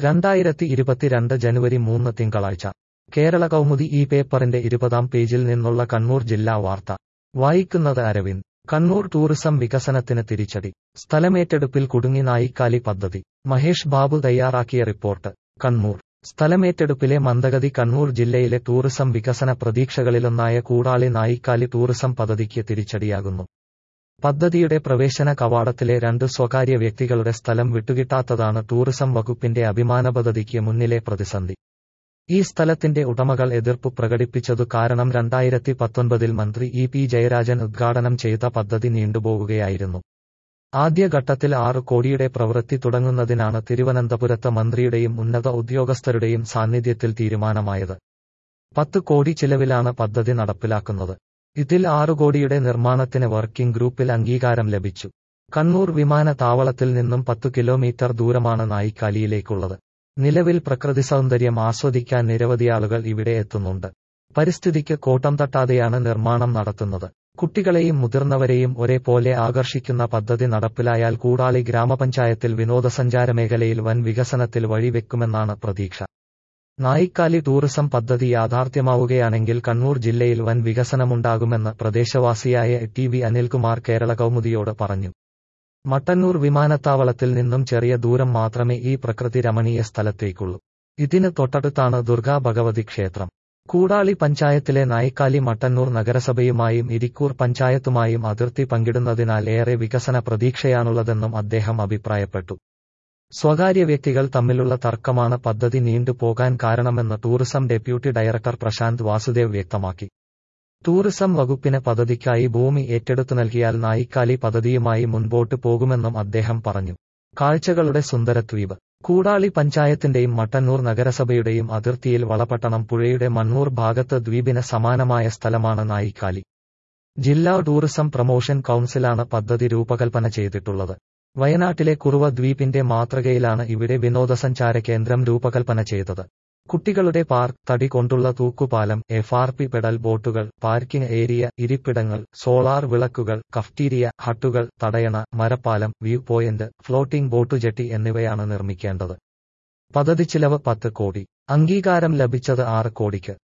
രണ്ടായിരത്തി ഇരുപത്തിരണ്ട് ജനുവരി മൂന്ന് തിങ്കളാഴ്ച കേരള കൗമുദി ഈ പേപ്പറിന്റെ ഇരുപതാം പേജിൽ നിന്നുള്ള കണ്ണൂർ ജില്ലാ വാർത്ത വായിക്കുന്നത് അരവിന്ദ് കണ്ണൂർ ടൂറിസം വികസനത്തിന് തിരിച്ചടി സ്ഥലമേറ്റെടുപ്പിൽ കുടുങ്ങി നായിക്കാലി പദ്ധതി മഹേഷ് ബാബു തയ്യാറാക്കിയ റിപ്പോർട്ട് കണ്ണൂർ സ്ഥലമേറ്റെടുപ്പിലെ മന്ദഗതി കണ്ണൂർ ജില്ലയിലെ ടൂറിസം വികസന പ്രതീക്ഷകളിലൊന്നായ കൂടാളി നായിക്കാലി ടൂറിസം പദ്ധതിക്ക് തിരിച്ചടിയാകുന്നു പദ്ധതിയുടെ പ്രവേശന കവാടത്തിലെ രണ്ട് സ്വകാര്യ വ്യക്തികളുടെ സ്ഥലം വിട്ടുകിട്ടാത്തതാണ് ടൂറിസം വകുപ്പിന്റെ അഭിമാന പദ്ധതിക്ക് മുന്നിലെ പ്രതിസന്ധി ഈ സ്ഥലത്തിന്റെ ഉടമകൾ എതിർപ്പ് പ്രകടിപ്പിച്ചതു കാരണം രണ്ടായിരത്തി പത്തൊൻപതിൽ മന്ത്രി ഇ പി ജയരാജൻ ഉദ്ഘാടനം ചെയ്ത പദ്ധതി നീണ്ടുപോകുകയായിരുന്നു ആദ്യഘട്ടത്തിൽ ആറ് കോടിയുടെ പ്രവൃത്തി തുടങ്ങുന്നതിനാണ് തിരുവനന്തപുരത്ത് മന്ത്രിയുടെയും ഉന്നത ഉദ്യോഗസ്ഥരുടെയും സാന്നിധ്യത്തിൽ തീരുമാനമായത് പത്ത് കോടി ചിലവിലാണ് പദ്ധതി നടപ്പിലാക്കുന്നത് ഇതിൽ ആറു കോടിയുടെ നിർമ്മാണത്തിന് വർക്കിംഗ് ഗ്രൂപ്പിൽ അംഗീകാരം ലഭിച്ചു കണ്ണൂർ വിമാനത്താവളത്തിൽ നിന്നും പത്തു കിലോമീറ്റർ ദൂരമാണ് നായിക്കാലിയിലേക്കുള്ളത് നിലവിൽ പ്രകൃതി സൗന്ദര്യം ആസ്വദിക്കാൻ നിരവധി ആളുകൾ ഇവിടെ എത്തുന്നുണ്ട് പരിസ്ഥിതിക്ക് കോട്ടം തട്ടാതെയാണ് നിർമ്മാണം നടത്തുന്നത് കുട്ടികളെയും മുതിർന്നവരെയും ഒരേപോലെ ആകർഷിക്കുന്ന പദ്ധതി നടപ്പിലായാൽ കൂടാളി ഗ്രാമപഞ്ചായത്തിൽ വിനോദസഞ്ചാര മേഖലയിൽ വൻ വികസനത്തിൽ വഴിവെക്കുമെന്നാണ് പ്രതീക്ഷ നായിക്കാലി ടൂറിസം പദ്ധതി യാഥാർത്ഥ്യമാവുകയാണെങ്കിൽ കണ്ണൂർ ജില്ലയിൽ വൻ വികസനമുണ്ടാകുമെന്ന് പ്രദേശവാസിയായ ടി വി അനിൽകുമാർ കേരള കൗമുദിയോട് പറഞ്ഞു മട്ടന്നൂർ വിമാനത്താവളത്തിൽ നിന്നും ചെറിയ ദൂരം മാത്രമേ ഈ പ്രകൃതി രമണീയ സ്ഥലത്തേക്കുള്ളൂ ഇതിന് തൊട്ടടുത്താണ് ദുർഗാ ഭഗവതി ക്ഷേത്രം കൂടാളി പഞ്ചായത്തിലെ നായിക്കാലി മട്ടന്നൂർ നഗരസഭയുമായും ഇരിക്കൂർ പഞ്ചായത്തുമായും അതിർത്തി പങ്കിടുന്നതിനാൽ ഏറെ വികസന പ്രതീക്ഷയാണുള്ളതെന്നും അദ്ദേഹം അഭിപ്രായപ്പെട്ടു സ്വകാര്യ വ്യക്തികൾ തമ്മിലുള്ള തർക്കമാണ് പദ്ധതി നീണ്ടുപോകാൻ കാരണമെന്ന് tourism deputy director Prashanth Vasudev വ്യക്തമാക്കി ടൂറിസം വകുപ്പിന് പദ്ധതിക്കായി ഭൂമി ഏറ്റെടുത്തു നൽകിയാൽ നായിക്കാലി പദ്ധതിയുമായി മുൻപോട്ട് പോകുമെന്നും അദ്ദേഹം പറഞ്ഞു കാഴ്ചകളുടെ സുന്ദരദ്വീപ് കൂടാളി പഞ്ചായത്തിന്റെയും മട്ടന്നൂർ നഗരസഭയുടെയും അതിർത്തിയിൽ വളപട്ടണം പുഴയുടെ മണ്ണൂർ ഭാഗത്ത് ദ്വീപിന് സമാനമായ സ്ഥലമാണ് നായിക്കാലി ജില്ലാ ടൂറിസം പ്രൊമോഷൻ കൌൺസിലാണ് പദ്ധതി രൂപകൽപ്പന ചെയ്തിട്ടുള്ളത് വയനാട്ടിലെ കുറുവ ദ്വീപിന്റെ മാതൃകയിലാണ് ഇവിടെ വിനോദസഞ്ചാര കേന്ദ്രം രൂപകൽപ്പന ചെയ്തത് കുട്ടികളുടെ പാർക്ക് തടി കൊണ്ടുള്ള തൂക്കുപാലം എഫ് ആർ പി പെഡൽ ബോട്ടുകൾ പാർക്കിംഗ് ഏരിയ ഇരിപ്പിടങ്ങൾ സോളാർ വിളക്കുകൾ കഫ്റ്റീരിയ ഹട്ടുകൾ തടയണ മരപ്പാലം view point floating boat jetty എന്നിവയാണ് നിർമ്മിക്കേണ്ടത് പദ്ധതി ചിലവ് പത്ത് കോടി അംഗീകാരം ലഭിച്ചത് ആറ് കോടിക്ക്